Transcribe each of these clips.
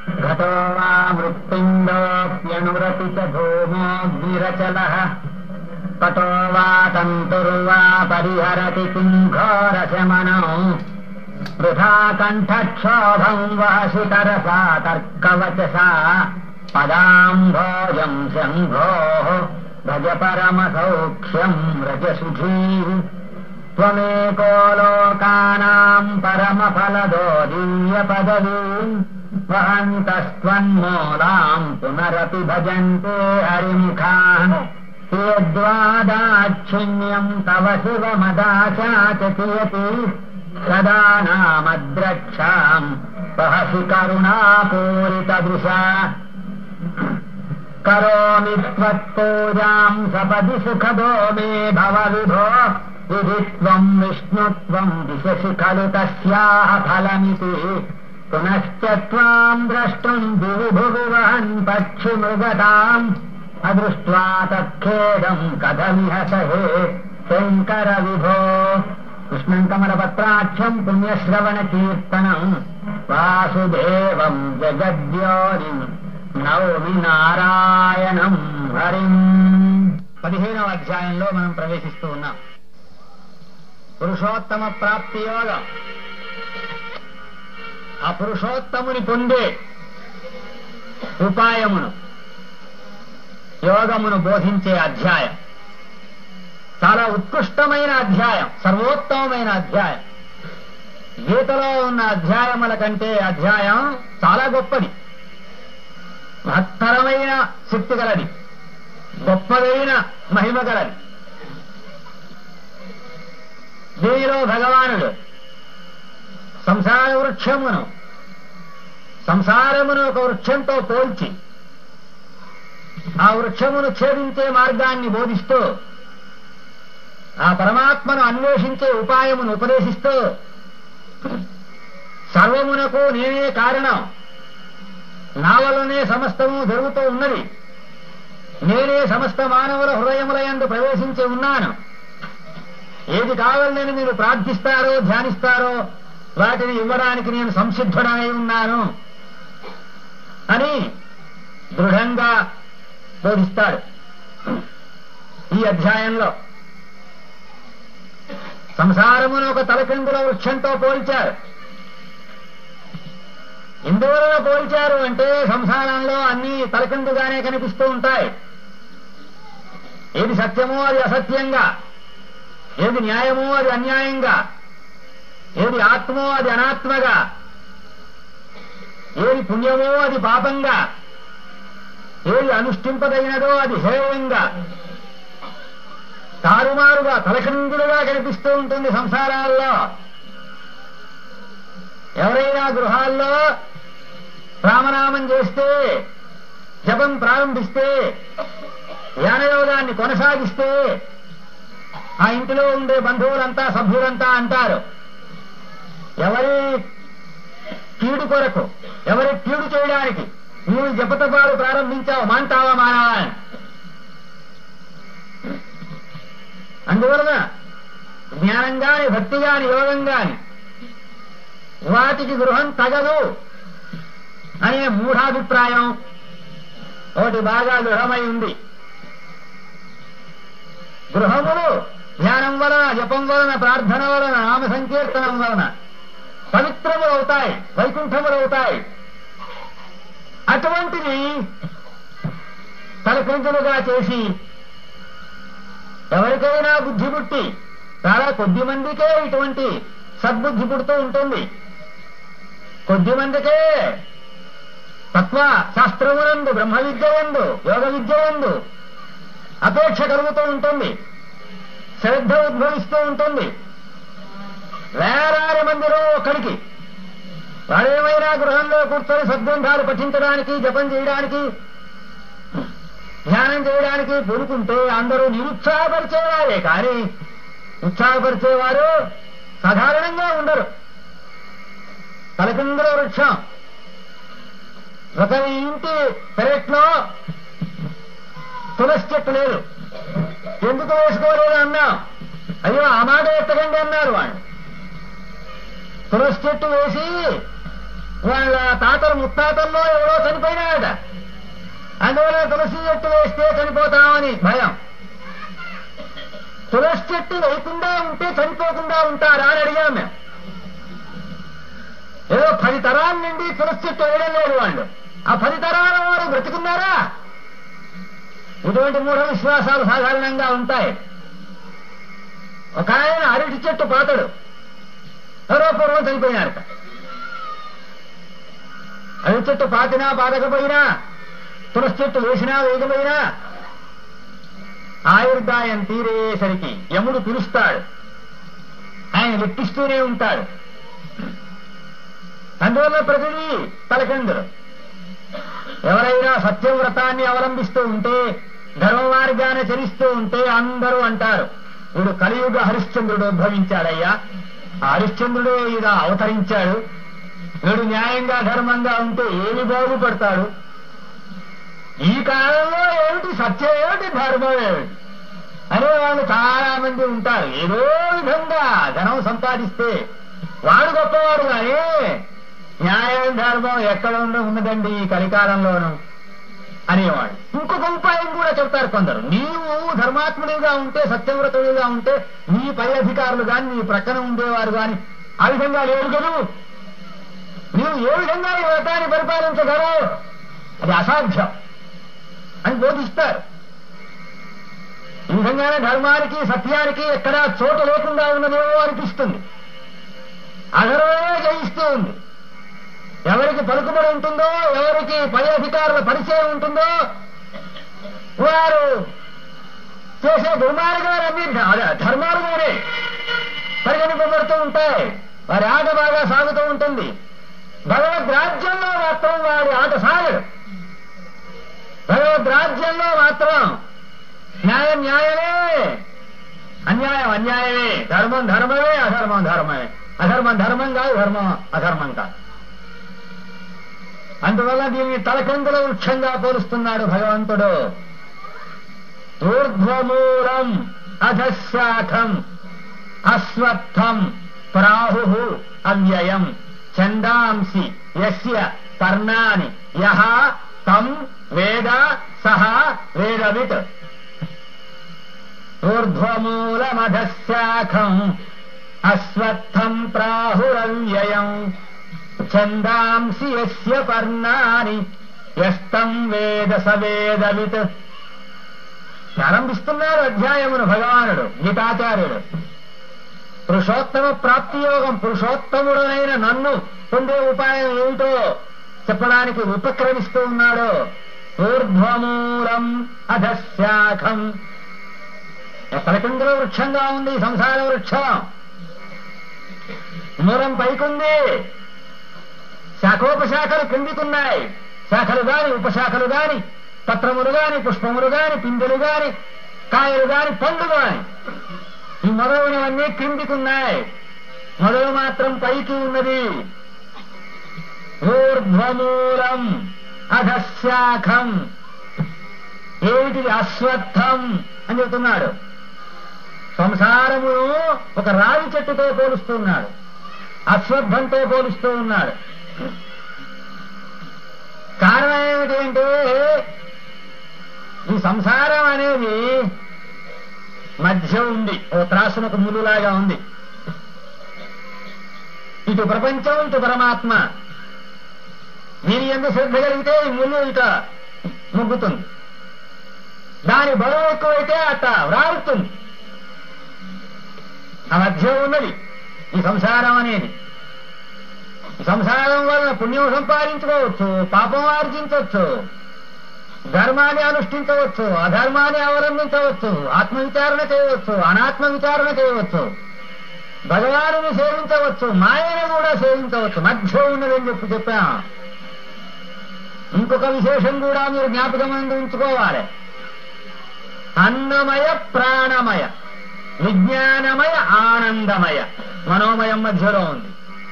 घटो वा मृत्पिण्डोऽप्यनुरति च धूमोऽग्निरचलः पटो वा तन्तुर्वा परिहरति किं घोरशमनौ वृथा कण्ठक्षोभम् वहसितरसा तर्कवचसा पदाम्भोजम् शम्भोः भज परमसौख्यम् रजसुधीः त्वमेको लोकानाम् परमफलदो दिव्यपदवीम् वहन्तस्त्वन्मूलाम् पुनरपि भजन्ते हरिमुखान् यद्वादाच्छिन्यम् तव शिवमदाचाचयति सदा नामद्रक्षाम् वहसि करुणापूरितदृशा करोमि त्वत्पूजाम् सपदि सुखदो मे भव विभो विधि त्वम् विष्णुत्वम् दिशसि खलु तस्याः फलमिति पुनश्च त्वाम् द्रष्टुम् दिवि भुवि वहन् पक्षिमृगताम् अदृष्ट्वा तत्खेदम् कथमिह सहे शङ्कर विभो कृष्णम् कमलपत्राक्षम् पुण्यश्रवणकीर्तनम् वासुदेवम् जगद्योनिम् నవమి నారాయణం హరిం పదిహేనవ అధ్యాయంలో మనం ప్రవేశిస్తూ ఉన్నాం పురుషోత్తమ ప్రాప్తి యోగం ఆ పురుషోత్తముని పొందే ఉపాయమును యోగమును బోధించే అధ్యాయం చాలా ఉత్కృష్టమైన అధ్యాయం సర్వోత్తమమైన అధ్యాయం గీతలో ఉన్న అధ్యాయముల కంటే అధ్యాయం చాలా గొప్పది మహత్తరమైన శక్తి గలది గొప్పదైన మహిమ గలది దీనిలో భగవానుడు సంసార వృక్షమును సంసారమును ఒక వృక్షంతో పోల్చి ఆ వృక్షమును ఛేదించే మార్గాన్ని బోధిస్తూ ఆ పరమాత్మను అన్వేషించే ఉపాయమును ఉపదేశిస్తూ సర్వమునకు నేనే కారణం నా వల్లనే సమస్తము జరుగుతూ ఉన్నది నేనే సమస్త మానవుల హృదయముల యందు ప్రవేశించి ఉన్నాను ఏది కావాలని మీరు ప్రార్థిస్తారో ధ్యానిస్తారో వాటిని ఇవ్వడానికి నేను సంసిద్ధుడనై ఉన్నాను అని దృఢంగా బోధిస్తాడు ఈ అధ్యాయంలో సంసారమును ఒక తలకిందుల వృక్షంతో పోల్చారు ఎందువలన పోల్చారు అంటే సంసారంలో అన్ని తలకిందుగానే కనిపిస్తూ ఉంటాయి ఏది సత్యమో అది అసత్యంగా ఏది న్యాయమో అది అన్యాయంగా ఏది ఆత్మో అది అనాత్మగా ఏది పుణ్యమో అది పాపంగా ఏది అనుష్ఠింపదగినదో అది హేయంగా తారుమారుగా తలకిందులుగా కనిపిస్తూ ఉంటుంది సంసారాల్లో ఎవరైనా గృహాల్లో రామనామం చేస్తే జపం ప్రారంభిస్తే ధ్యానయోగాన్ని కొనసాగిస్తే ఆ ఇంటిలో ఉండే బంధువులంతా సభ్యులంతా అంటారు ఎవరి కీడు కొరకు ఎవరి కీడు చేయడానికి నీవు జపతపాలు ప్రారంభించావు మాంటావా మానవా అని అందువలన జ్ఞానం గాని భక్తి గాని యోగం గాని వాటికి గృహం తగదు అనే మూఢాభిప్రాయం ఒకటి బాగా దృఢమై ఉంది గృహములు ధ్యానం వలన జపం వలన ప్రార్థన వలన నామ సంకీర్తనం వలన పవిత్రములు అవుతాయి వైకుంఠములు అవుతాయి అటువంటిది తలకిందులుగా చేసి ఎవరికైనా బుద్ధి పుట్టి చాలా కొద్ది మందికే ఇటువంటి సద్బుద్ధి పుడుతూ ఉంటుంది కొద్ది మందికే తత్వ శాస్త్రమునందు బ్రహ్మ విద్య ఎందు యోగ విద్య ఎందు అపేక్ష కలుగుతూ ఉంటుంది శ్రద్ధ ఉద్భవిస్తూ ఉంటుంది వేలాది మందిలో ఒక్కడికి వాడేమైనా గృహంలో కూర్చొని సద్గ్రంథాలు పఠించడానికి జపం చేయడానికి ధ్యానం చేయడానికి పూనుకుంటే అందరూ నిరుత్సాహపరిచేవారే కానీ ఉత్సాహపరిచేవారు సాధారణంగా ఉండరు తలకిందుల వృక్షం ఒక ఇంటి పెరట్లో తులసి చెట్టు లేదు ఎందుకు వేసుకోలేదు అన్నాం అయ్యో ఆ మాట ఎత్తకండి అన్నారు వాడు తులసి చెట్టు వేసి వాళ్ళ తాతలు ముత్తాతల్లో ఎవరో చనిపోయినాడట అందువల్ల తులసి చెట్టు వేస్తే చనిపోతామని భయం తులసి చెట్టు వేయకుండా ఉంటే చనిపోకుండా ఉంటారా అని అడిగాం మేము ఏదో పది తరాల నుండి తులసి చెట్టు వేయడం లేదు వాళ్ళు ఆ పది తరాల వారు బ్రతుకున్నారా ఇటువంటి మూఢ విశ్వాసాలు సాధారణంగా ఉంటాయి ఒక ఆయన అరటి చెట్టు పాతడు ఎవరో పూర్వం చనిపోయినారట అరటి చెట్టు పాతినా పాతకపోయినా తులసి చెట్టు వేసినా వేయకపోయినా ఆయుర్దాయం తీరేసరికి యముడు పిలుస్తాడు ఆయన లెక్కిస్తూనే ఉంటాడు అందువల్ల ప్రతిదీ తలకిందులు ఎవరైనా సత్యవ్రతాన్ని అవలంబిస్తూ ఉంటే ధర్మ మార్గాన్ని చరిస్తూ ఉంటే అందరూ అంటారు వీడు కలియుగ హరిశ్చంద్రుడు ఉద్భవించాడయ్యా ఆ హరిశ్చంద్రుడే ఇదా అవతరించాడు వీడు న్యాయంగా ధర్మంగా ఉంటే ఏమి బాగుపడతాడు ఈ కాలంలో ఏమిటి సత్యం ఏమిటి ధర్మం ఏమిటి అనే వాళ్ళు చాలా మంది ఉంటారు ఏదో విధంగా ధనం సంపాదిస్తే వాడు గొప్పవాడు కానీ న్యాయం ధర్మం ఎక్కడ ఉందో ఉన్నదండి ఈ కలికాలంలోనూ అనేవాడు ఇంకొక ఉపాయం కూడా చెప్తారు కొందరు నీవు ధర్మాత్ముడిగా ఉంటే సత్యవ్రతుడిగా ఉంటే నీ పై అధికారులు గాని నీ ప్రక్కన ఉండేవారు గాని ఆ విధంగా లేరు కదూ నీవు ఏ విధంగా ఈ వ్రతాన్ని పరిపాలించగలవు అది అసాధ్యం అని బోధిస్తారు ఈ విధంగానే ధర్మానికి సత్యానికి ఎక్కడా చోటు లేకుండా ఉన్నదేమో అనిపిస్తుంది అధర్వమే జయిస్తూ ఉంది ఎవరికి పలుకుబడి ఉంటుందో ఎవరికి పై అధికారుల పరిచయం ఉంటుందో వారు చేసే దుర్మార్గాలన్నీ ధ- ధర్మాలుగానే పరిగణింపబడుతూ ఉంటాయి వారి ఆట బాగా సాగుతూ ఉంటుంది భగవద్ రాజ్యంలో మాత్రం వాడి ఆట సాగడు భగవద్ రాజ్యంలో మాత్రం న్యాయం న్యాయమే అన్యాయం అన్యాయమే ధర్మం ధర్మమే అధర్మం ధర్మమే అధర్మం ధర్మం కాదు ధర్మం అధర్మం కాదు అందువల్ల దీన్ని తలకందుల వృక్షంగా పోలుస్తున్నాడు భగవంతుడు ఊర్ధ్వమూలం అధశాఖం అశ్వత్థం ప్రాహు అవ్యయం చందాంసి యస్య పర్ణాని యహ తం వేద సహ వేదవిత్ ఊర్ధ్వమూలమధశాఖం అశ్వత్థం ప్రాహురవ్యయం ఛందాంసి యస్య పర్ణాని యస్తం వేద సవేదవిత్ ప్రారంభిస్తున్నారు అధ్యాయమును భగవానుడు గీతాచార్యుడు పురుషోత్తమ ప్రాప్తి యోగం పురుషోత్తముడనైన నన్ను పొందే ఉపాయం ఏమిటో చెప్పడానికి ఉపక్రమిస్తూ ఉన్నాడు ఊర్ధ్వమూలం అధశాఖం తలకిందుల వృక్షంగా ఉంది ఈ సంసార వృక్షం మూలం పైకుంది శాఖోపశాఖలు కిందికున్నాయి శాఖలు గాని ఉపశాఖలు గాని పత్రములు గాని పుష్పములు గాని పిందెలు గాని కాయలు గాని పండ్లు గాని ఈ మొదలైనవన్నీ కిందికున్నాయి మొదలు మాత్రం పైకి ఉన్నది ఊర్ధ్వమూలం అధశాఖం ఏమిటిది అశ్వత్థం అని చెబుతున్నాడు సంసారమును ఒక రావి చెట్టుతో పోలుస్తున్నాడు అశ్వత్థంతో పోలుస్తూ ఉన్నాడు కారణం ఏమిటి అంటే ఈ సంసారం అనేది మధ్య ఉంది ఓ త్రాసునకు ములులాగా ఉంది ఇటు ప్రపంచం ఇటు పరమాత్మ దీని ఎంత శ్రద్ధ కలిగితే ఈ ముళ్ళు ఇట ముగ్గుతుంది దాని బరువు ఎక్కువైతే అట్ట వ్రాలుతుంది ఆ మధ్య ఉన్నది ఈ సంసారం అనేది ఈ సంసారం వలన పుణ్యం సంపాదించుకోవచ్చు పాపం ఆర్జించవచ్చు ధర్మాన్ని అనుష్ఠించవచ్చు అధర్మాన్ని అవలంబించవచ్చు ఆత్మవిచారణ చేయవచ్చు అనాత్మ విచారణ చేయవచ్చు భగవానుని సేవించవచ్చు మాయను కూడా సేవించవచ్చు మధ్య ఉన్నదని చెప్పి చెప్పాం ఇంకొక విశేషం కూడా మీరు జ్ఞాపకం అందు ఉంచుకోవాలి అన్నమయ ప్రాణమయ విజ్ఞానమయ ఆనందమయ మనోమయం మధ్యలో ఉంది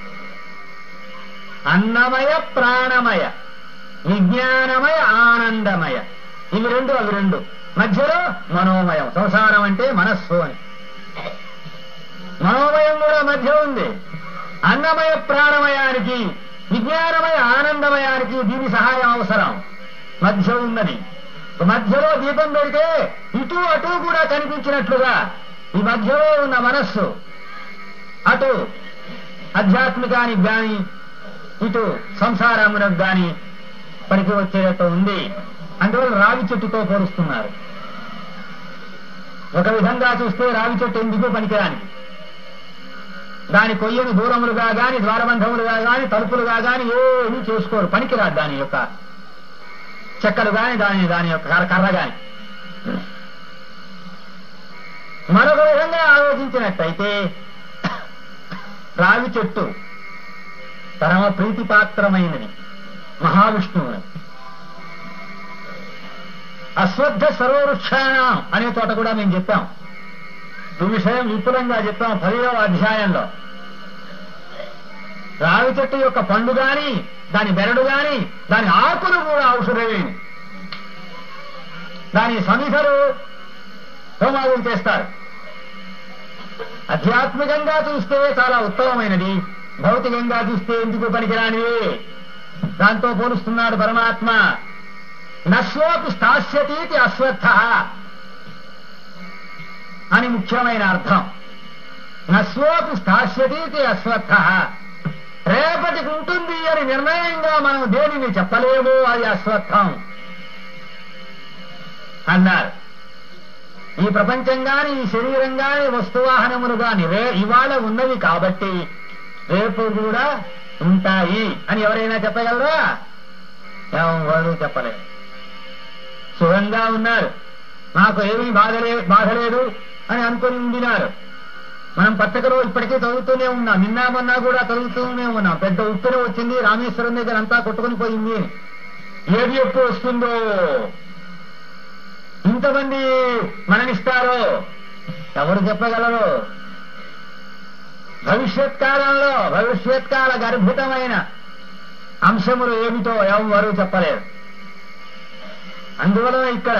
అన్నమయ ప్రాణమయ విజ్ఞానమయ ఆనందమయ ఇవి రెండు అవి రెండు మధ్యలో మనోమయం సంసారం అంటే మనస్సు అని మనోమయం కూడా మధ్య ఉంది అన్నమయ ప్రాణమయానికి విజ్ఞానమయ ఆనందమయానికి దీని సహాయం అవసరం మధ్య ఉన్నది మధ్యలో దీపం పెడితే ఇటు అటు కూడా కనిపించినట్లుగా ఈ మధ్యలో ఉన్న మనస్సు అటు ఆధ్యాత్మికానికి గాని ఇటు సంసారమునకు గాని పనికి వచ్చేటట్టు ఉంది అందువల్ల రావి చెట్టుతో పోలుస్తున్నారు ఒక విధంగా చూస్తే రావి చెట్టు ఎందుకు పనికిరానికి దాని కొయ్యను దూరములుగా గాని ద్వారబంధములుగా గాని తలుపులుగా గాని ఏమీ చేసుకోరు పనికిరాదు దాని యొక్క చెక్కలు గాని దాని దాని యొక్క కర్ర- కర్ర గాని మరొక విధంగా ఆలోచించినట్టయితే రావి చెట్టు పరమ ప్రీతిపాత్రమైనది మహావిష్ణువు అశ్వద్ధ సర్వవృక్షాణం అనే చోట కూడా మేము చెప్పాం ఈ విషయం విపులంగా చెప్పాం పదిహేవ అధ్యాయంలో రావి చెట్టు యొక్క పండు గాని దాని బెరడు గాని దాని ఆకులు కూడా ఔషధమే దాని సమిధలు హోమాదులు చేస్తారు ఆధ్యాత్మికంగా చూస్తే చాలా ఉత్తమమైనది భౌతికంగా చూస్తే ఎందుకు పనికిరానివి దాంతో పోలుస్తున్నాడు పరమాత్మ నశ్వోపి స్థాస్యతీతి అశ్వత్థ అని ముఖ్యమైన అర్థం నశ్వోపి స్థాస్యతీతి అశ్వత్థ రేపటికి ఉంటుంది అని నిర్ణయంగా మనం దేనిని చెప్పలేము అది అశ్వత్థం అన్నారు ఈ ప్రపంచం గాని ఈ శరీరం గాని వస్తువాహనములు గాని రే ఇవాళ ఉన్నవి కాబట్టి రేపు కూడా ఉంటాయి అని ఎవరైనా చెప్పగలరా ఎవరు చెప్పలేరు సుఖంగా ఉన్నారు నాకు ఏమీ బాధలే బాధ లేదు అని అనుకుని ఉండినారు మనం పత్రికలో ఇప్పటికీ చదువుతూనే ఉన్నాం నిన్న మొన్న కూడా చదువుతూనే ఉన్నాం పెద్ద ఉప్పెన వచ్చింది రామేశ్వరం దగ్గర అంతా కొట్టుకుని పోయింది అని. ఏది ఎప్పుడు వస్తుందో ఇంతమంది మరణిస్తారో ఎవరు చెప్పగలరు భవిష్యత్ కాలంలో భవిష్యత్ కాల గర్భితమైన అంశములు ఏమిటో ఎవరు చెప్పలేరు అందువలన ఇక్కడ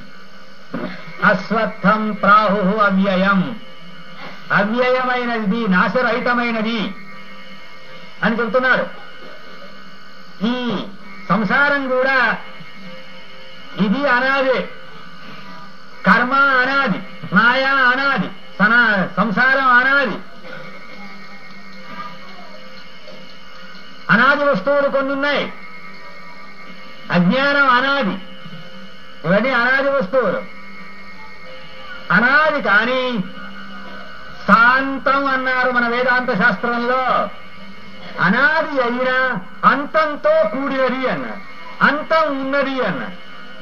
అశ్వత్థం ప్రాహు అవ్యయం అవ్యయమైనది నాశరహితమైనది అని చెబుతున్నాడు ఈ సంసారం కూడా ఇది అనాదే కర్మ అనాది మాయా అనాది సనా సంసారం అనాది అనాది వస్తువులు కొన్ని ఉన్నాయి అజ్ఞానం అనాది ఇవన్నీ అనాది వస్తువులు అనాది కానీ శాంతం అన్నారు మన వేదాంత శాస్త్రంలో అనాది అయినా అంతంతో కూడినది అన్నారు అంతం ఉన్నది అన్నారు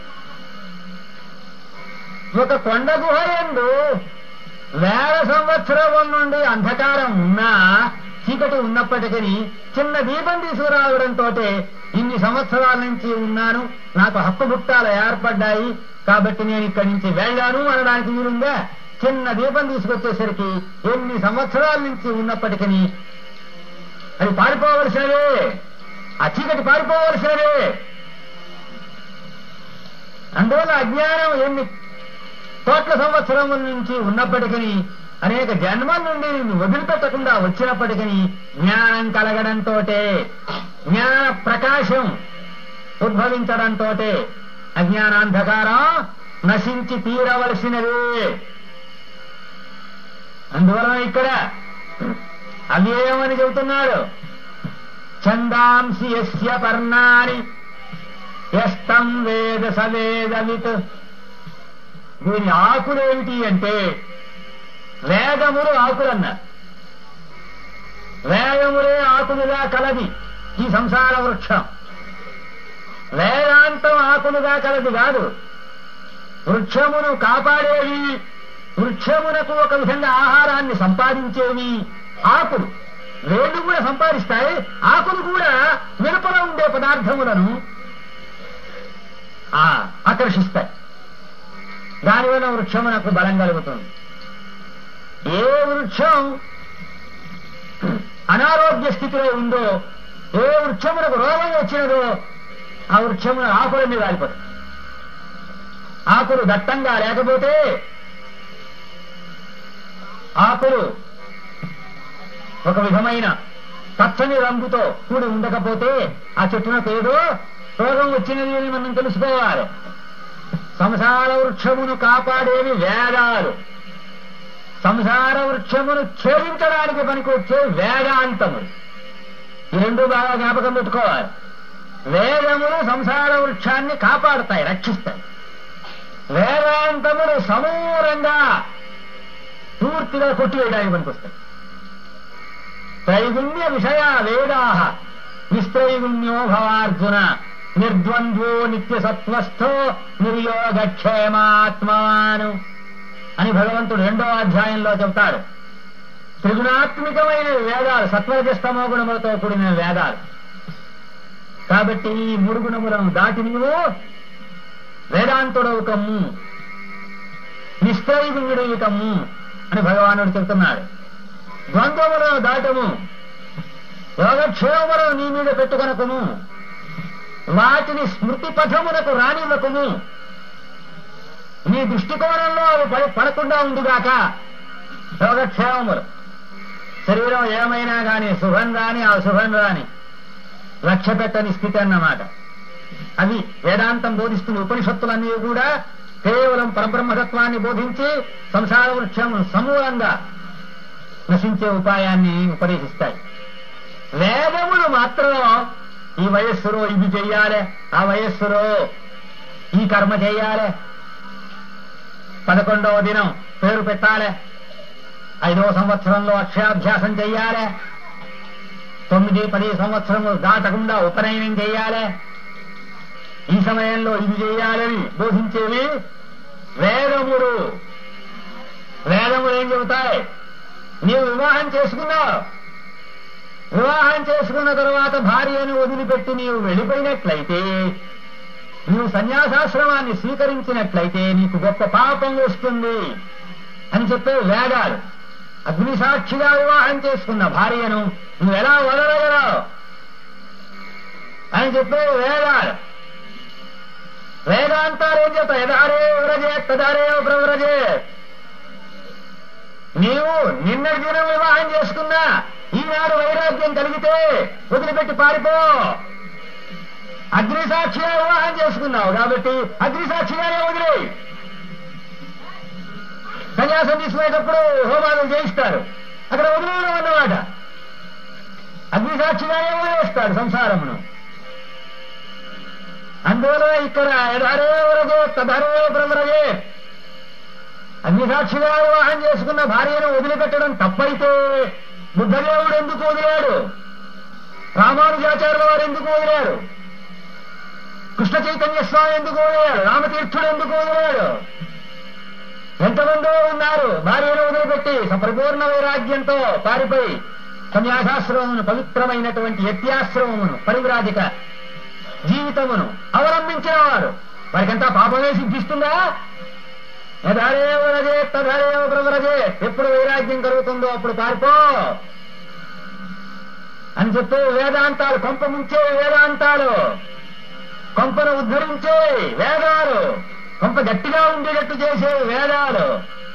ఒక కొండ గుహ ఎందు వేల సంవత్సరం నుండి అంధకారం ఉన్నా చీకటి ఉన్నప్పటికీ చిన్న దీపం తీసుకురావడంతో ఇన్ని సంవత్సరాల నుంచి ఉన్నాను నాకు హక్కు బుట్టాలు ఏర్పడ్డాయి కాబట్టి నేను ఇక్కడి నుంచి వెళ్ళాను అనడానికి వీలుందా చిన్న దీపం తీసుకొచ్చేసరికి ఎన్ని సంవత్సరాల నుంచి ఉన్నప్పటికీ అది పారిపోవలసినవే ఆ చీకటి పారిపోవలసినవే అందువల్ల అజ్ఞానం ఎన్ని కోట్ల సంవత్సరముల నుంచి ఉన్నప్పటికీ అనేక జన్మల నుండి నిన్ను వదిలిపెట్టకుండా వచ్చినప్పటికీ జ్ఞానం కలగడంతో జ్ఞాన ప్రకాశం ఉద్భవించడంతో అజ్ఞానాంధకారం నశించి తీరవలసినదే అందువలన ఇక్కడ అవ్యయమని చెబుతున్నాడు ఛందాంసి యస్య పర్ణాని యస్తం వేద సవేదవిత్ దీని ఆకులేమిటి అంటే వేదములు ఆకులన్నారు వేదములే ఆకులుగా కలది ఈ సంసార వృక్షం వేదాంతం ఆకులుగా కలది కాదు వృక్షమును కాపాడేవి వృక్షమునకు ఒక విధంగా ఆహారాన్ని సంపాదించేవి ఆకులు వేళ్ళు కూడా సంపాదిస్తాయి ఆకులు కూడా వెలుపల ఉండే పదార్థములను ఆ, ఆకర్షిస్తాయి దానివల్ల వృక్షమునకు బలం కలుగుతుంది ఏ వృక్షం అనారోగ్య స్థితిలో ఉందో ఏ వృక్షమునకు రోగం వచ్చినదో ఆ వృక్షమున ఆకులన్నీ రాలిపోతాయి ఆకులు దట్టంగా లేకపోతే ఆకులు ఒక విధమైన పచ్చని రంగుతో కూడి ఉండకపోతే ఆ చెట్టునకు ఏదో రోగం వచ్చినది అని మనం తెలుసుకోవాలి సంసార వృక్షమును కాపాడేవి వేదాలు సంసార వృక్షమును ఛేదించడానికి పనికొచ్చే వేదాంతములు ఈ రెండు బాగా జ్ఞాపకం పెట్టుకోవాలి వేదములు సంసార వృక్షాన్ని కాపాడుతాయి రక్షిస్తాయి వేదాంతములు సమూలంగా పూర్తిగా కొట్టివేయడానికి పనికొస్తాయి త్రైగుణ్య విషయ వేదా నిస్త్రైగుణ్యో భవార్జున నిర్ద్వంద్వో నిత్య సత్వస్థో నిర్యోగక్షేమాత్మాను అని భగవంతుడు రెండో అధ్యాయంలో చెబుతాడు త్రిగుణాత్మికమైన వేదాలు సత్వరజస్తమో గుణములతో కూడిన వేదాలు కాబట్టి ఈ మూడు గుణములను దాటి నీవు వేదాంతుడవుకమ్ము నిస్త్రైగుణుడవుకమ్ము అని భగవానుడు చెబుతున్నాడు ద్వంద్వములను దాటము యోగక్షేమములను నీ మీద పెట్టుకొనకుము వాటిని స్మృతి పథమునకు రానివ్వకుము నీ దృష్టికోణంలో అవి పడి పడకుండా ఉండుగాక యోగక్షేమములు శరీరం ఏమైనా గాని శుభం రాని అశుభం రాని లక్ష్య పెట్టని స్థితి అన్నమాట అవి వేదాంతం బోధిస్తున్న ఉపనిషత్తులన్నీ కూడా కేవలం పరబ్రహ్మతత్వాన్ని బోధించి సంసార వృక్షం సమూలంగా నశించే ఉపాయాన్ని ఉపదేశిస్తాయి వేదములు మాత్రం ఈ వయస్సులో ఇది చెయ్యాలి ఆ వయస్సులో ఈ కర్మ చెయ్యాలి పదకొండవ దినం పేరు పెట్టాలి ఐదవ సంవత్సరంలో అక్షరాభ్యాసం చెయ్యాలి తొమ్మిది పది సంవత్సరములు దాటకుండా ఉపనయనం చెయ్యాలి ఈ సమయంలో ఇది చెయ్యాలని బోధించేవి వేదములు వేదములు ఏం చెబుతాయి నీవు వివాహం చేసుకున్నావు వివాహం చేసుకున్న తరువాత భార్యను వదిలిపెట్టి నీవు వెళ్ళిపోయినట్లయితే నీవు సన్యాసాశ్రమాన్ని స్వీకరించినట్లయితే నీకు గొప్ప పాపం వస్తుంది అని చెప్పే వేదాలు అగ్నిసాక్షిగా వివాహం చేసుకున్న భార్యను నువ్వు ఎలా వదలగలవు అని చెప్పే వేదాలు వేదాంతాలు ఏం చెప్తా యదారే వ్రజే తదారే ప్రవ్రజే నీవు నిన్నటి దినం వివాహం చేసుకున్నా ఈనాడు వైరాగ్యం కలిగితే వదిలిపెట్టి పారిపో అగ్నిసాక్షిగా వివాహం చేసుకున్నావు కాబట్టి అగ్నిసాక్షిగానే వదిలే సన్యాసం తీసుకునేటప్పుడు హోమాలు చేయిస్తారు అక్కడ వదిలేయడం అన్నమాట అగ్నిసాక్షిగానే వదిలేస్తాడు సంసారమును అందువల్ల ఇక్కడ ఎదరే వరదే తదరే ప్రవరదే అగ్నిసాక్షిగా వివాహం చేసుకున్న భార్యను వదిలిపెట్టడం తప్పైతే బుద్ధదేవుడు ఎందుకు వదిలాడు రామానుజాచార్యుల వారు ఎందుకు వదిలాడు కృష్ణ చైతన్య స్వామి ఎందుకు వదిలాడు రామతీర్థుడు ఎందుకు వదిలాడు ఎంతమందో ఉన్నారు భార్యను వదిలిపెట్టి సపరిపూర్ణ వైరాగ్యంతో పారిపోయి సన్యాసాశ్రమమును పవిత్రమైనటువంటి యత్యాశ్రమమును పరివ్రాజిక జీవితమును అవలంబించిన వారు వారికంతా పాపమే సిద్ధిస్తుందా యథారేవ రజే తథారేవ ప్రవరజే ఎప్పుడు వైరాగ్యం కలుగుతుందో అప్పుడు పారిపో అని చెప్పే వేదాంతాలు కొంప ముంచే వేదాంతాలు కొంపను ఉద్ధరించే వేదాలు కొంప గట్టిగా ఉండేటట్టు చేసే వేదాలు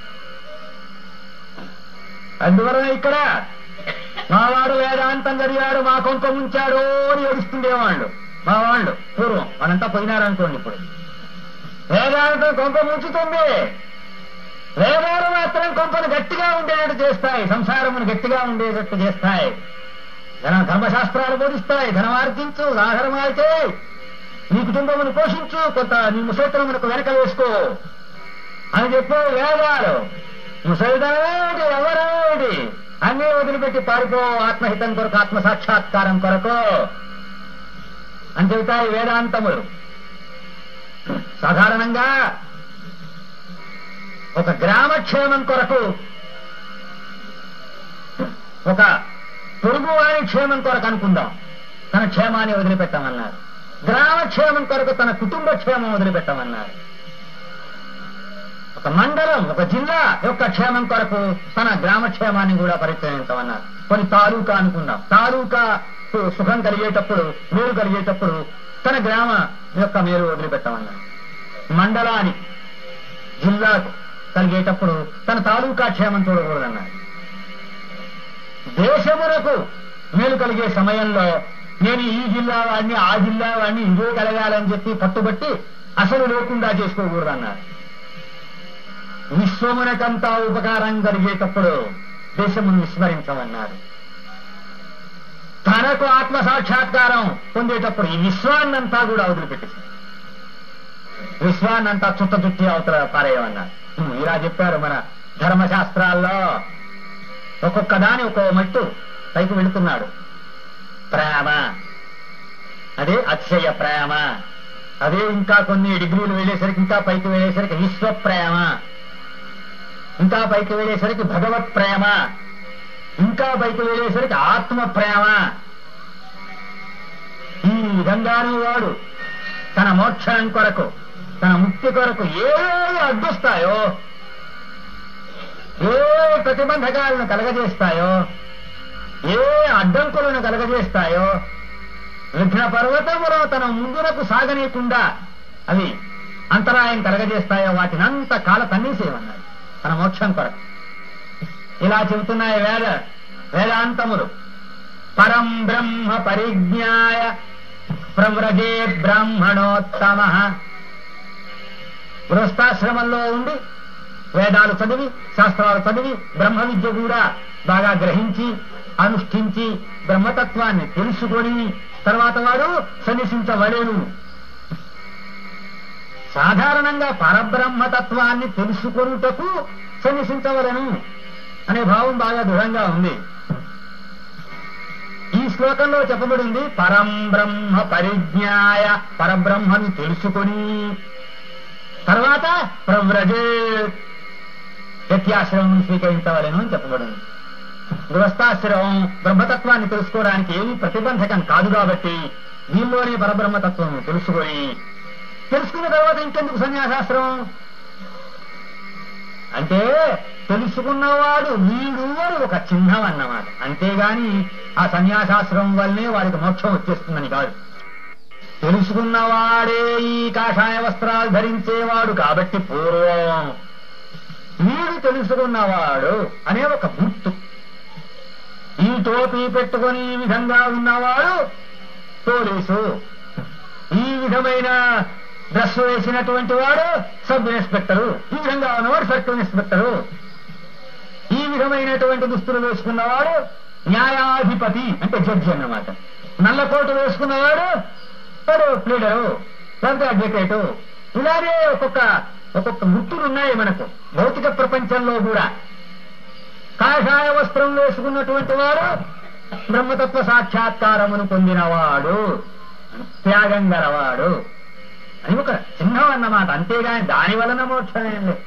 అందువలన ఇక్కడ మావాడు వేదాంతం చదివాడు మా కొంప ముంచాడు అని ఏడుస్తుండేవాళ్ళు మా వాళ్ళు పూర్వం వాళ్ళంతా పోయినారనుకోండి ఇప్పుడు వేదాంతం కొంప ముంచుతుంది వేదాలు మాత్రం కొంపను గట్టిగా ఉండేటట్టు చేస్తాయి సంసారమును గట్టిగా ఉండేటట్టు చేస్తాయి ధన ధర్మశాస్త్రాలు బోధిస్తాయి ధనమార్జించు ఆహారమాయితే నీ కుటుంబమును పోషించు కొంత నీ ముసలితనమునకు వెనక వేసుకో అని చెప్పే వేదాలు ముసలితనమేమిటి ఎవరేమిటి అన్నీ వదిలిపెట్టి పారిపో ఆత్మహితం కొరకు ఆత్మ సాక్షాత్కారం కొరకు అని చెబుతాయి వేదాంతములు సాధారణంగా ఒక గ్రామక్షేమం కొరకు ఒక పొరుగువారి క్షేమం కొరకు అనుకుందాం తన క్షేమాన్ని వదిలిపెట్టమన్నారు గ్రామక్షేమం కొరకు తన కుటుంబ క్షేమం వదిలిపెట్టమన్నారు ఒక మండలం ఒక జిల్లా యొక్క క్షేమం కొరకు తన గ్రామక్షేమాన్ని కూడా పరిత్యజించమన్నారు కొన్ని తాలూకా అనుకుందాం తాలూకా సుఖం కలిగేటప్పుడు మేలు కలిగేటప్పుడు తన గ్రామ యొక్క మేలు వదిలిపెట్టమన్నారు మండలాన్ని జిల్లాకు కలిగేటప్పుడు తన తాలూకా క్షేమం చూడకూడదన్నారు దేశమునకు మేలు కలిగే సమయంలో నేను ఈ జిల్లా వాడిని ఆ జిల్లా వాడిని ఇదే కలగాలని చెప్పి పట్టుబట్టి అసలు లేకుండా చేసుకోకూడదు అన్నారు విశ్వమునకంతా ఉపకారం కలిగేటప్పుడు దేశమును విస్మరించమన్నారు తనకు ఆత్మ సాక్షాత్కారం పొందేటప్పుడు ఈ విశ్వాన్నంతా కూడా వదిలిపెట్టేసి విశ్వాన్నంతా చుట్ట చుట్టి అవతల పారేయమన్నారు ఉమ్, ఇలా చెప్పారు మన ధర్మశాస్త్రాల్లో ఒక్కొక్క దాని ఒక్కొక్క మట్టు పైకి వెళుతున్నాడు ప్రేమ అదే అతిశయ ప్రేమ అదే ఇంకా కొన్ని డిగ్రీలు వెళ్ళేసరికి ఇంకా పైకి వెళ్ళేసరికి విశ్వ ప్రేమ ఇంకా పైకి వెళ్ళేసరికి భగవత్ ప్రేమ ఇంకా పైకి వెళ్ళేసరికి ఆత్మ ప్రేమ ఈ విధంగానే వాడు తన మోక్షం కొరకు తన ముక్తి కొరకు ఏ అడ్డొస్తాయో ఏ ప్రతిబంధకాలను కలగజేస్తాయో ఏ అడ్డంకులను కలగజేస్తాయో విఘ్న పర్వతములో తన ముందునకు సాగనీయకుండా అవి అంతరాయం కలగజేస్తాయో వాటిని అంత కాల తన్నేసేయమన్నాడు తన మోక్షం కొరకు ఇలా చెబుతున్నాయి వేద వేదాంతములు పరం బ్రహ్మ పరిజ్ఞాయ ప్రవ్రజే బ్రాహ్మణోత్తమ గృహస్థాశ్రమంలో ఉండి వేదాలు చదివి శాస్త్రాలు చదివి బ్రహ్మ విద్య కూడా బాగా గ్రహించి అనుష్ఠించి బ్రహ్మతత్వాన్ని తెలుసుకొని తర్వాత వాడు సన్యసించవలేను సాధారణంగా పరబ్రహ్మతత్వాన్ని తెలుసుకొనుటకు సన్యసించవలను అనే భావం బాగా దృఢంగా ఉంది ఈ శ్లోకంలో చెప్పబడింది పరం బ్రహ్మ పరిజ్ఞాయ పరబ్రహ్మను తెలుసుకొని తర్వాత ప్రవ్రజే వ్యత్యాశ్రమం స్వీకరించవలను అని చెప్పబడింది గృహస్థాశ్రమం బ్రహ్మతత్వాన్ని తెలుసుకోవడానికి ఏమీ ప్రతిబంధకం కాదు కాబట్టి దీనిలోనే పరబ్రహ్మతత్వం తెలుసుకొని తెలుసుకున్న తర్వాత ఇంకెందుకు సన్యాసాశ్రమం అంటే తెలుసుకున్నవాడు వీడు అని ఒక చిహ్నం అన్నమాట అంతేగాని ఆ సన్యాసాశ్రమం వల్లనే వాడికి మోక్షం వచ్చేస్తుందని కాదు తెలుసుకున్నవాడే ఈ కాషాయ వస్త్రాలు ధరించేవాడు కాబట్టి పూర్వం వీడు తెలుసుకున్నవాడు అనే ఒక గుర్తు ఈ టోపీ పెట్టుకొని ఈ విధంగా ఉన్నవాడు పోలీసు ఈ విధమైన డ్రెస్ వేసినటువంటి వాడు సబ్ ఇన్స్పెక్టరు ఈ విధంగా ఉన్నవాడు సర్కిల్ ఇన్స్పెక్టరు ఈ విధమైనటువంటి దుస్తులు వేసుకున్నవాడు న్యాయాధిపతి అంటే జడ్జి అన్నమాట నల్ల కోటు వేసుకున్నవాడు వాడు ప్లీడరు లేకపోతే అడ్వకేటు ఇలాగే ఒక్కొక్క ఒక్కొక్క గుర్తులు ఉన్నాయి మనకు భౌతిక ప్రపంచంలో కూడా కాషాయ వస్త్రం వేసుకున్నటువంటి వాడు బ్రహ్మతత్వ సాక్షాత్కారమును పొందినవాడు త్యాగం గలవాడు అని ఒక చిహ్నం అన్నమాట అంతేగాని దాని వలన మోక్షమేం లేదు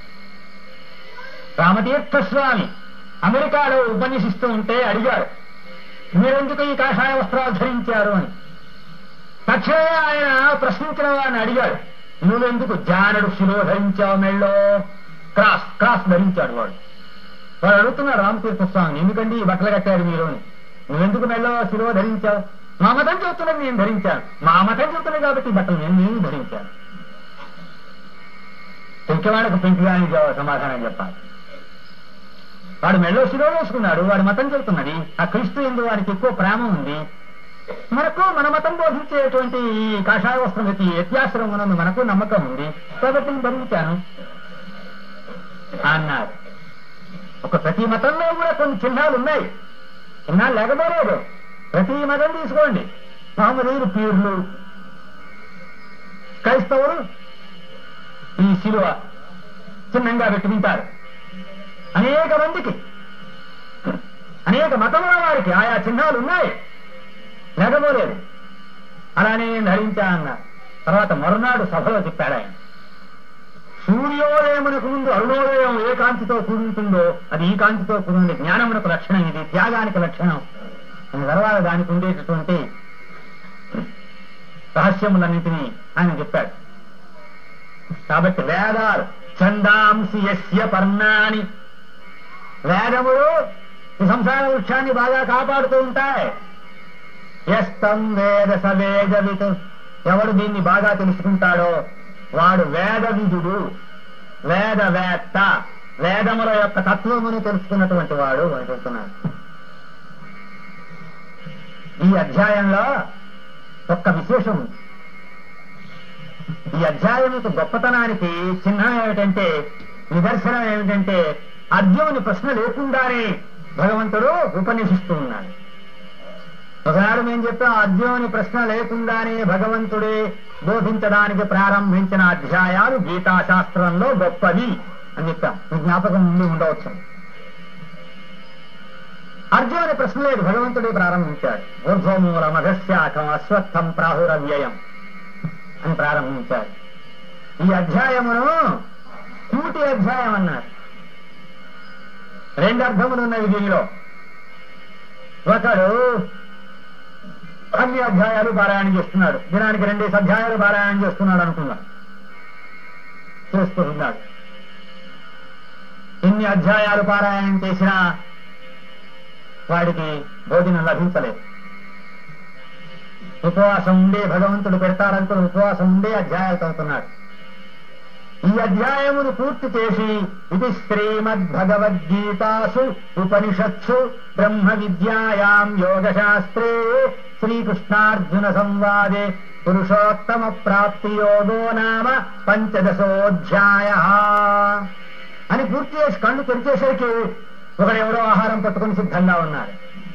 రామతీర్థ స్వామి అమెరికాలో ఉపన్యసిస్తూ ఉంటే అడిగారు మీరెందుకు ఈ కాషాయ వస్త్రాలు ధరించారు అని తక్షణమే ఆయన ప్రశ్నించిన వాడిని అడిగాడు నువ్వెందుకు జానడు శిలో ధరించావు మెళ్ళో క్రాస్ క్రాస్ ధరించాడు వాడు వాడు అడుగుతున్నారు రామతీర్థ స్వామిని ఎందుకండి ఈ బట్టలు కట్టారు మీరు అని నువ్వెందుకు మెళ్ళో శిలువ ధరించావు మా మతం చెబుతున్నది నేను ధరించాను మా మతం చెబుతున్నది కాబట్టి ఈ బట్టలు నేను నేను ధరించాను పెంకివాడికి పెంకిగాని సమాధానం చెప్పాలి వాడు మెళ్ళో శిలో వేసుకున్నాడు వాడి మతం చెబుతున్నది ఆ క్రీస్తు ఎందు వాడికి ఎక్కువ ప్రేమ ఉంది మనకు మన మతం బోధించేటువంటి ఈ కాషాయ వస్త్రం వ్యక్తి వ్యత్యాసరం ఉన్నందు మనకు నమ్మకం ఉంది కాబట్టి నేను ధరించాను అన్నారు ఒక ప్రతి మతంలో కూడా కొన్ని చిహ్నాలు ఉన్నాయి చిహ్నాలు లేకపోలేదు ప్రతి మతం తీసుకోండి మహమ్మదీయులు పీర్లు క్రైస్తవులు ఈ శిలువ చిహ్నంగా పెట్టుకుంటారు అనేక మందికి అనేక మతముల వారికి ఆయా చిహ్నాలు ఉన్నాయి లేకపోలేదు అలానే నేను ధరించా అన్నారు తర్వాత మరునాడు సభలో చెప్పాడు ఆయన సూర్యోదయమునకు ముందు అరుణోదయం ఏ కాంతితో కూడుంటుందో అది ఈ కాంతితో కూడింది జ్ఞానమునకు లక్షణం ఇది త్యాగానికి లక్షణం దాని తర్వాత దానికి ఉండేటటువంటి రహస్యములన్నింటినీ ఆయన చెప్పాడు కాబట్టి వేదాలు ఛందాంసి యస్య పర్ణాని వేదములు ఈ సంసార వృక్షాన్ని బాగా కాపాడుతూ ఉంటాయి ఎస్తం వేద సవేదవిత్ ఎవడు దీన్ని బాగా తెలుసుకుంటాడో వాడు వేద విధుడు వేదవేత్త వేదముల యొక్క తత్వమును తెలుసుకున్నటువంటి వాడు అని చెప్తున్నాడు ఈ అధ్యాయంలో ఒక్క విశేషం ఉంది. ఈ అధ్యాయం యొక్క గొప్పతనానికి చిహ్నం ఏమిటంటే నిదర్శనం ఏమిటంటే అర్జునుని ప్రశ్న లేకుండానే భగవంతుడు ఉపన్యసిస్తూ ఉన్నాడు ఒకనాడు మేము చెప్పాం అర్జునుని ప్రశ్న లేకుండానే భగవంతుడే బోధించడానికి ప్రారంభించిన అధ్యాయాలు గీతా శాస్త్రంలో గొప్పది అని చెప్పాం మీ జ్ఞాపకం ఉండి ఉండవచ్చు అర్జునుని ప్రశ్న లేదు భగవంతుడే ప్రారంభించాడు ఊర్ధ్వమూల మధశాఖం అశ్వత్థం ప్రాహురవ్యయం అని ప్రారంభించాడు ఈ అధ్యాయమును కూటి అధ్యాయం అన్నారు రెండు అర్థములు ఉన్నవి దీనిలో ఒకడు అన్ని అధ్యాయాలు పారాయణం చేస్తున్నాడు దినానికి రెండేసి అధ్యాయాలు పారాయణం చేస్తున్నాడు అనుకుందాం చేస్తూ ఉన్నాడు ఇన్ని అధ్యాయాలు పారాయణం చేసినా వాడికి భోజనం లభించలేదు ఉపవాసం ఉండే భగవంతుడు పెడతాడంటూ ఉపవాసం ఉండే అధ్యాయాలు చదువుతున్నాడు ఈ అధ్యాయమును పూర్తి చేసి ఇది శ్రీమద్భగవద్గీతాసు ఉపనిషత్సు బ్రహ్మ విద్యాయాం యోగశాస్త్రే శ్రీకృష్ణార్జున సంవాదే పురుషోత్తమ ప్రాప్తి యోగో నామ పంచదశోధ్యాయ అని పూర్తి చేసి కళ్ళు తెరిచేసరికి ఒకడెవడో ఆహారం పట్టుకుని సిద్ధంగా ఉన్నాడు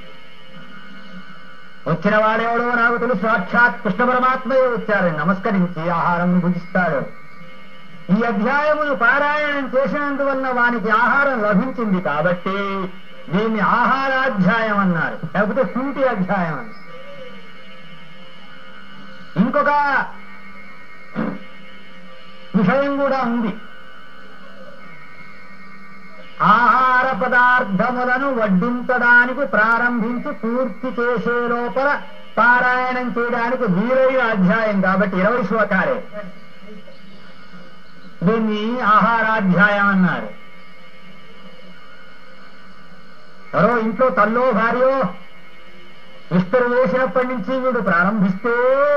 వచ్చిన వాడెవడో నాకు తెలుసు సాక్షాత్ కృష్ణ పరమాత్మయే వచ్చారని నమస్కరించి ఆహారం భుజిస్తాడు ఈ అధ్యాయమును పారాయణం చేసినందువల్ల వానికి ఆహారం లభించింది కాబట్టి దీన్ని ఆహారాధ్యాయం అన్నారు లేకపోతే సూటి అధ్యాయం అన్నారు ఇంకొక విషయం కూడా ఉంది ఆహార పదార్థములను వడ్డించడానికి ప్రారంభించి పూర్తి చేసే లోపల పారాయణం చేయడానికి వీలైన అధ్యాయం కాబట్టి ఇరవై శ్లోకాలే దీన్ని ఆహారాధ్యాయం అన్నారు ఎవరో ఇంట్లో తల్లో భార్యో విస్తరు వేసినప్పటి నుంచి వీడు ప్రారంభిస్తే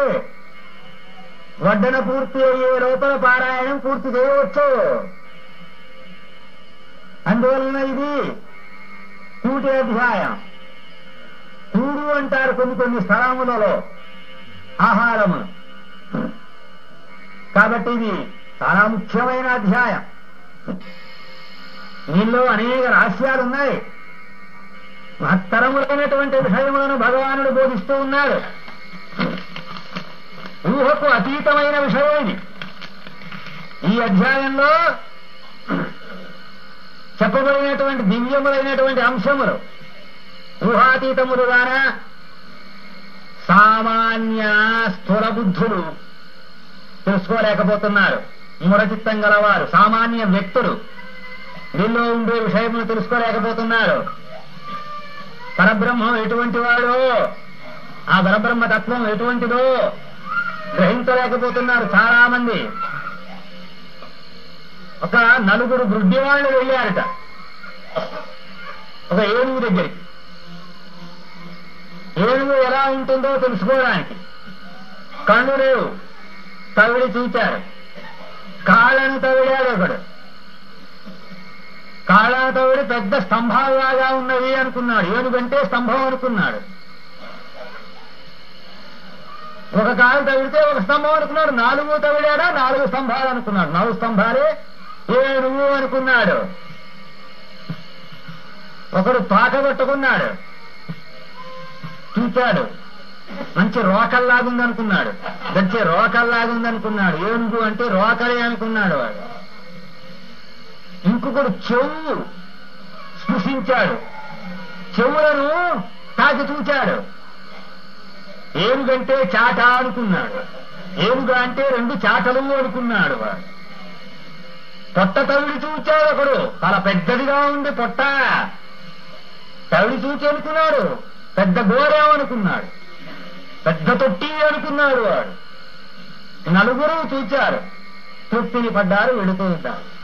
వడ్డన పూర్తి అయ్యే లోపల పారాయణం పూర్తి చేయవచ్చు అందువలన ఇది కూటి అధ్యాయం కూడు అంటారు కొన్ని కొన్ని స్థలములలో ఆహారము కాబట్టి ఇది చాలా ముఖ్యమైన అధ్యాయం దీనిలో అనేక రహస్యాలు ఉన్నాయి మహత్తరములైనటువంటి విషయములను భగవానుడు బోధిస్తూ ఉన్నాడు ఊహకు అతీతమైన విషయం ఇది ఈ అధ్యాయంలో చెప్పబడినటువంటి దివ్యములైనటువంటి అంశములు ఊహాతీతములుగాన సామాన్య స్థూల బుద్ధులు తెలుసుకోలేకపోతున్నారు మురచిత్తం గలవారు సామాన్య వ్యక్తులు దీనిలో ఉండే విషయములు తెలుసుకోలేకపోతున్నారు పరబ్రహ్మం ఎటువంటి వాడో ఆ పరబ్రహ్మ తత్వం ఎటువంటిదో గ్రహించలేకపోతున్నారు చాలా మంది ఒక నలుగురు వృద్ధి వాళ్ళు వెళ్ళారట ఒక ఏనుగు దగ్గరికి ఏనుగు ఎలా ఉంటుందో తెలుసుకోవడానికి కళ్ళు లేవు తవిడి చూచారు కాళ్ళను తవిడాడు ఒకడు కాళ్ళను తవిడి పెద్ద స్తంభాలాగా ఉన్నది అనుకున్నాడు ఏనుగంటే స్తంభం అనుకున్నాడు ఒక కాలు తవిడితే ఒక స్తంభం అనుకున్నాడు నాలుగు తవిడాడా నాలుగు స్తంభాలు అనుకున్నాడు నాలుగు స్తంభాలే ఏనుగు అనుకున్నాడు ఒకడు పాక పట్టుకున్నాడు చూచాడు మంచి రోకల్లాగుంది అనుకున్నాడు మంచి రోకల్లాగుంది అనుకున్నాడు ఏనుగు అంటే రోకలే అనుకున్నాడు వాడు ఇంకొకడు చెవు స్పృశించాడు చెవులను తాకి చూచాడు ఏనుగంటే చాట అనుకున్నాడు ఏనుగు అంటే రెండు చాటలు అనుకున్నాడు వాడు పొట్ట తవిడి చూచాడు ఒకడు చాలా పెద్దదిగా ఉంది పొట్ట తవిడి చూచి అనుకున్నాడు పెద్ద గోరేం అనుకున్నాడు పెద్ద తొట్టి అనుకున్నాడు వాడు నలుగురు చూచారు తృప్తిని పడ్డారు వెళుతూ ఉంటారు